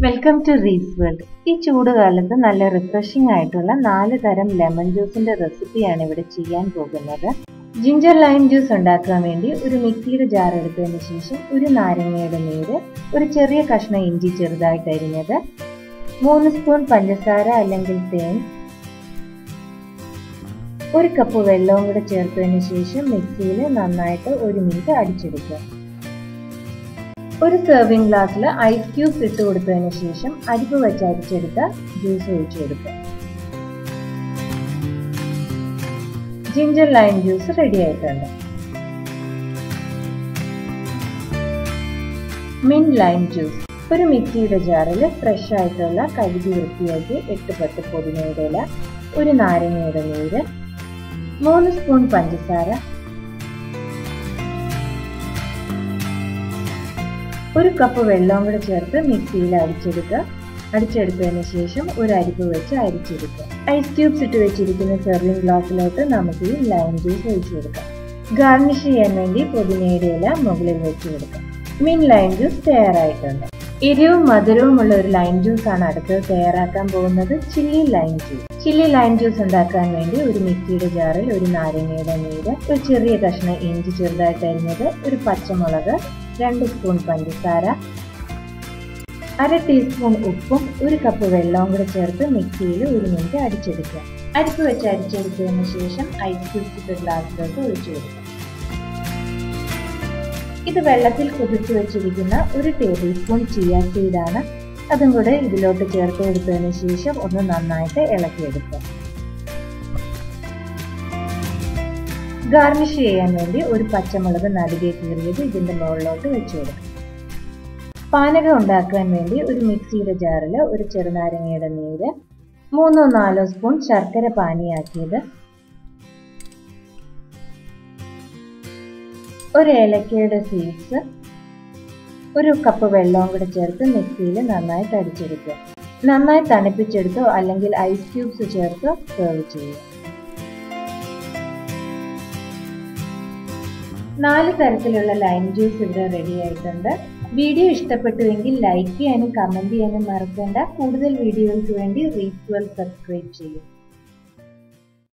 welcome to Riis world ഈ ചൂടുകാലത്ത് നല്ല refreshing ആയിട്ടുള്ള നാല് തരം ലെമൺ ജ്യൂസിന്റെ റെസിപ്പിയാണ് ഇവിടെ ചെയ്യാൻ പോകുന്നത് ജിഞ്ചർ ലൈം ജ്യൂസ് ഉണ്ടാക്കാൻ വേണ്ടി ഒരു മിക്സിയുടെ ജാർ എടുത്തതിന് ശേഷം ഒരു നാരങ്ങയുടെ നീര് ഒരു ചെറിയ കഷ്ണം ഇഞ്ചി ചെറുതായിട്ട് അരിഞ്ഞത് മൂന്ന് സ്പൂൺ പഞ്ചസാര അല്ലെങ്കിൽ തേൻ ഒരു കപ്പ് വെള്ളവും കൂടെ ചേർത്തതിന് ശേഷം മിക്സിയിൽ നന്നായിട്ട് ഒരു മിനിറ്റ് അടിച്ചെടുക്കുക ഒരു സെർവിംഗ് ഗ്ലാസ്സിൽ ഐസ് ക്യൂബ്സ് ഇട്ട് കൊടുത്തതിന് ശേഷം അരിപ്പ് വെച്ച് അരിച്ചെടുത്ത ജ്യൂസ് ഒഴിച്ചു കൊടുക്കുക ജിഞ്ചർ ലൈം ജ്യൂസ് റെഡി ആയിട്ടുണ്ട് മിൻ ലൈം ജ്യൂസ് ഒരു മിക്സിയുടെ ജാറിൽ ഫ്രഷ് ആയിട്ടുള്ള കഴുകി വൃത്തിയാക്കി എട്ട് പത്ത് പൊതിനയുടെ ഇല ഒരു നാരങ്ങയുടെ നീര് മൂന്ന് സ്പൂൺ പഞ്ചസാര ഒരു കപ്പ് വെള്ളവും കൂടെ ചേർത്ത് മിക്സിയിൽ അടിച്ചെടുക്കുക അടിച്ചെടുത്തതിന് ശേഷം ഒരു അരിപ്പ് വെച്ച് അരിച്ചെടുക്കുക ഐസ് ക്യൂബ്സ് ഇട്ട് വെച്ചിരിക്കുന്ന സെർവിംഗ് ഗ്ലാസ്സിലോട്ട് നമുക്ക് ഈ ലൈം ജ്യൂസ് ഒഴിച്ചു കൊടുക്കാം ഗാർണിഷ് ചെയ്യാൻ വേണ്ടി പുതിനയുടെ ഇല മുകളിൽ വെച്ച് കൊടുക്കാം മിൻ ലൈം ജ്യൂസ് തയ്യാറായിട്ടുണ്ട് എരിവും മധുരവുമുള്ള ഒരു ലൈം ജ്യൂസ് ആണ് അടുത്തത് തയ്യാറാക്കാൻ പോകുന്നത് chilli lime juice chilli lime juice ഉണ്ടാക്കാൻ വേണ്ടി ഒരു മിക്സിയുടെ ജാറിൽ ഒരു നാരങ്ങയുടെ നീര് ഒരു ചെറിയ കഷ്ണം ഇഞ്ചി ചെറുതായിട്ട് അരിഞ്ഞത് ഒരു പച്ചമുളക് രണ്ട് സ്പൂൺ പഞ്ചസാര അര ടീസ്പൂൺ ഉപ്പും ഒരു കപ്പ് വെള്ളവും കൂടെ ചേർത്ത് മിക്സിയിൽ ഒരു മിനിറ്റ് അടിച്ചെടുക്കുക അരിപ്പ് വെച്ച് അരിച്ചെടുത്തതിന് ശേഷം ഐസ് ക്യൂബ്സ് ഗ്ലാസ്സിലോട്ട് ഒഴിച്ചു കൊടുക്കുക ഇത് വെള്ളത്തിൽ കുതിർത്ത് വെച്ചിരിക്കുന്ന ഒരു ടേബിൾ സ്പൂൺ ചിയ സീഡാണ് അതും കൂടെ ഇതിലോട്ട് ചേർത്ത് കൊടുത്തതിന് ശേഷം ഒന്ന് നന്നായിട്ട് ഇളക്കിയെടുക്കുക ഗാർണിഷ് ചെയ്യാൻ വേണ്ടി ഒരു പച്ചമുളക് നടുകെ കീറിയത് ഇതിന്റെ മുകളിലോട്ട് വെച്ചു കൊടുക്കും പാനകം ഉണ്ടാക്കാൻ വേണ്ടി ഒരു മിക്സിയുടെ ജാറിൽ ഒരു ചെറുനാരങ്ങയുടെ നീര് മൂന്നോ നാലോ സ്പൂൺ ശർക്കര പാനിയാക്കിയത് ഒരു ഏലക്കയുടെ സീഡ്സ് ഒരു കപ്പ് വെള്ളവും കൂടെ ചേർത്ത് മിക്സിയിൽ നന്നായിട്ട് അടിച്ചെടുക്കുക നന്നായി തണുപ്പിച്ചെടുത്തോ അല്ലെങ്കിൽ ഐസ് ക്യൂബ്സ് ചേർത്ത് സെർവ് ചെയ്യുക നാല് തരത്തിലുള്ള ലൈം ജ്യൂസ് ഇവിടെ റെഡി ആയിട്ടുണ്ട് വീഡിയോ ഇഷ്ടപ്പെട്ടുവെങ്കിൽ ലൈക്ക് ചെയ്യാനും കമന്റ് ചെയ്യാനും മറക്കേണ്ട കൂടുതൽ വീഡിയോകൾക്ക് വേണ്ടി റീസ് വെൽ സബ്സ്ക്രൈബ് ചെയ്യും